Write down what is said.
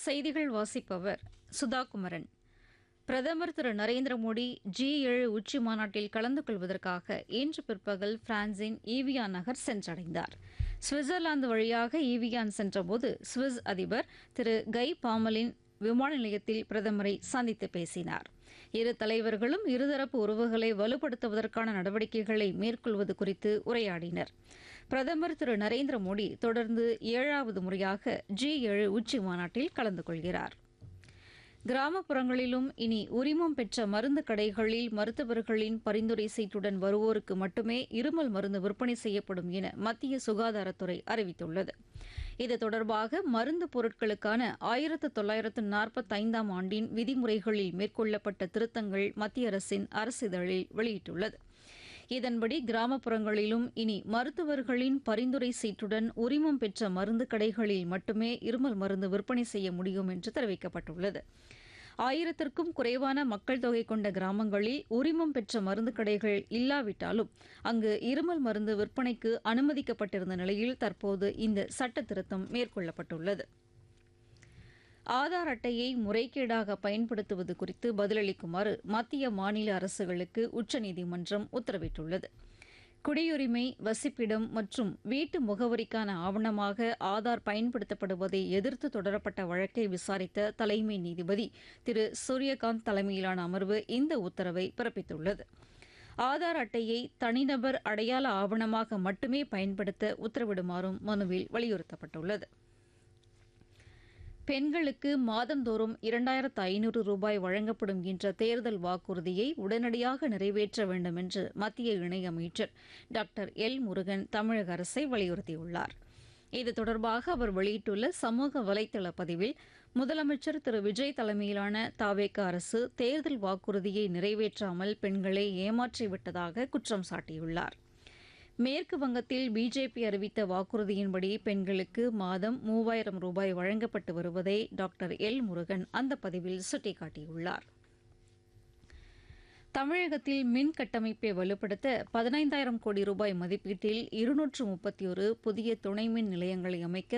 செய்திகள் வாசிப்பவர் சுதாகுமரன் பிரதமர் திரு நரேந்திர மோடி ஜி ஏழு உச்சி மாநாட்டில் கலந்து கொள்வதற்காக இன்று பிற்பகல் பிரான்சின் ஈவியான் நகர் சென்றடைந்தார் சுவிட்சர்லாந்து வழியாக ஈவியான் சென்றபோது சுவிஸ் அதிபர் திரு கை பாமலின் விமான நிலையத்தில் பிரதமரை சந்தித்து பேசினார் இரு தலைவர்களும் இருதரப்பு உறவுகளை வலுப்படுத்துவதற்கான நடவடிக்கைகளை மேற்கொள்வது குறித்து உரையாடினர் பிரதமர் திரு நரேந்திர மோடி தொடர்ந்து ஏழாவது முறையாக ஜி ஏழு உச்சி மாநாட்டில் கலந்து கொள்கிறார் கிராமப்புறங்களிலும் இனி உரிமம் பெற்ற மருந்து கடைகளில் மருத்துவர்களின் பரிந்துரை சீட்டுடன் வருவோருக்கு மட்டுமே இருமல் மருந்து விற்பனை செய்யப்படும் என மத்திய சுகாதாரத்துறை அறிவித்துள்ளது இது தொடர்பாக மருந்து பொருட்களுக்கான ஆயிரத்து தொள்ளாயிரத்து நாற்பத்தைந்தாம் ஆண்டின் விதிமுறைகளில் மேற்கொள்ளப்பட்ட திருத்தங்கள் மத்திய அரசின் அரசிதழில் வெளியிட்டுள்ளது இதன்படி கிராமப்புறங்களிலும் இனி மருத்துவர்களின் பரிந்துரை சீட்டுடன் உரிமம் பெற்ற மருந்து கடைகளில் மட்டுமே இருமல் மருந்து விற்பனை செய்ய முடியும் என்று தெரிவிக்கப்பட்டுள்ளது ஆயிரத்திற்கும் குறைவான மக்கள் தொகை கொண்ட கிராமங்களில் உரிமம் பெற்ற மருந்து கடைகள் இல்லாவிட்டாலும் அங்கு இருமல் மருந்து விற்பனைக்கு அனுமதிக்கப்பட்டிருந்த நிலையில் தற்போது இந்த சட்ட திருத்தம் மேற்கொள்ளப்பட்டுள்ளது ஆதார் அட்டையை முறைகேடாக பயன்படுத்துவது குறித்து பதிலளிக்குமாறு மத்திய மாநில அரசுகளுக்கு உச்சநீதிமன்றம் உத்தரவிட்டுள்ளது குடியுரிமை வசிப்பிடம் மற்றும் வீட்டு முகவரிக்கான ஆவணமாக ஆதார் பயன்படுத்தப்படுவதை எதிர்த்து தொடரப்பட்ட வழக்கை விசாரித்த தலைமை நீதிபதி திரு சூரியகாந்த் தலைமையிலான அமர்வு இந்த உத்தரவை பிறப்பித்துள்ளது ஆதார் அட்டையை தனிநபர் அடையாள ஆவணமாக மட்டுமே பயன்படுத்த உத்தரவிடுமாறும் மனுவில் வலியுறுத்தப்பட்டுள்ளது பெண்களுக்கு மாதந்தோறும் இரண்டாயிரத்து ஐநூறு ரூபாய் வழங்கப்படும் என்ற தேர்தல் வாக்குறுதியை உடனடியாக நிறைவேற்ற வேண்டும் என்று மத்திய இணையமைச்சர் டாக்டர் எல் முருகன் தமிழக அரசை வலியுறுத்தியுள்ளார் இது தொடர்பாக அவர் வெளியிட்டுள்ள சமூக வலைதள பதிவில் முதலமைச்சர் திரு விஜய் தலைமையிலான தாவேக அரசு தேர்தல் வாக்குறுதியை நிறைவேற்றாமல் பெண்களை ஏமாற்றிவிட்டதாக குற்றம் சாட்டியுள்ளார் மேற்கு வங்கத்தில் பிஜேபி அறிவித்த வாக்குறுதியின்படி பெண்களுக்கு மாதம் மூவாயிரம் ரூபாய் வழங்கப்பட்டு வருவதை டாக்டர் எல் முருகன் அந்த பதிவில் சுட்டிக்காட்டியுள்ளார் தமிழகத்தில் மின் கட்டமைப்பை வலுப்படுத்த பதினைந்தாயிரம் கோடி ரூபாய் மதிப்பீட்டில் இருநூற்று முப்பத்தி ஒரு புதிய துணை மின் நிலையங்களை அமைக்க